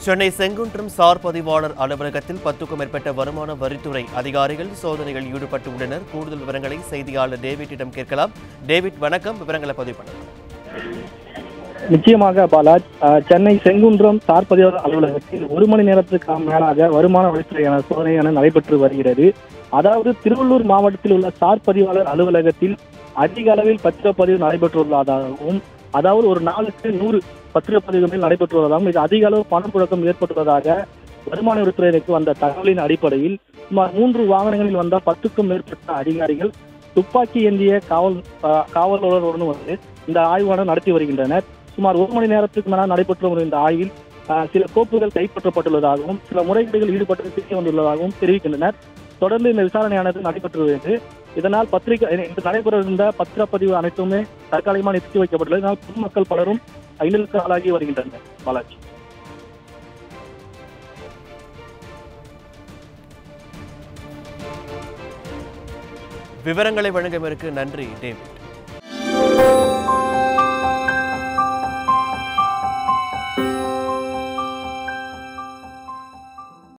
Chennai Sengundram sir பதிவாளர் அலுவலகத்தில் பத்துக்கும் மேற்பட்ட வருமான வரித்துறை அதிகாரிகள் சோதனையில் ஈடுபட்டு உள்ளனர் கூடுதல் விவரங்களை செய்தியாளர் டேவிட்டிடம் கேட்கலாம் டேவிட் வணக்கம் விவரங்களை பதிவு பண்ணலாம் நிச்சயமாக பாலாஜ் அஹ், சென்னை செங்குன்றம் சார் பதிவாளர் அலுவலகத்தில் ஒரு மணி நேரத்துக்கு மேலாக வருமான வரித்துறையான சோதனையான நடைபெற்று வருகிறது அதாவது திருவள்ளூர் மாவட்டத்தில் உள்ள சார் பதிவாளர் அலுவலகத்தில் அதிக அளவில் பத்திரப்பதிவு நடைபெற்றுள்ளதாகவும் அதாவது ஒரு நாளுக்கு நூறு பத்திரப்பதிவு மேல் நடைபெற்று வருவதாகவும் இது அதிக அளவு பணப்புழக்கம் ஏற்பட்டுள்ளதாக வருமான வரித்துறையினருக்கு வந்த தகவலின் அடிப்படையில் சுமார் மூன்று வாகனங்களில் வந்த பத்துக்கும் மேற்பட்ட அதிகாரிகள் துப்பாக்கி ஏந்திய காவல் அஹ், காவலருடன் வந்து இந்த ஆய்வான நடத்தி வருகின்றனர் சுமார் ஒரு மணி நேரத்துக்கு மேல நடைபெற்று வரும் இந்த ஆய்வில் அஹ், சில கோப்புகள் கைப்பற்றப்பட்டுள்ளதாகவும் சில முறைகேடுகள் ஈடுபட்டு தெரிய வந்துள்ளதாகவும் தெரிவிக்கின்றனர் தொடர்ந்து இந்த விசாரணையானது நடைபெற்று வருகிறது இதனால் பத்திரிகை இன்று நடைபெற இருந்த பத்திரப்பதிவு அனைத்துமே தற்காலிகமாக நிறுத்தி வைக்கப்பட்டுள்ளது இதனால் பொதுமக்கள் பலரும் ஐநூறுக்கு ஆளாகி வருகின்றனர் பாலாஜி விவரங்களை வழங்குவதற்கு நன்றி டேவிட்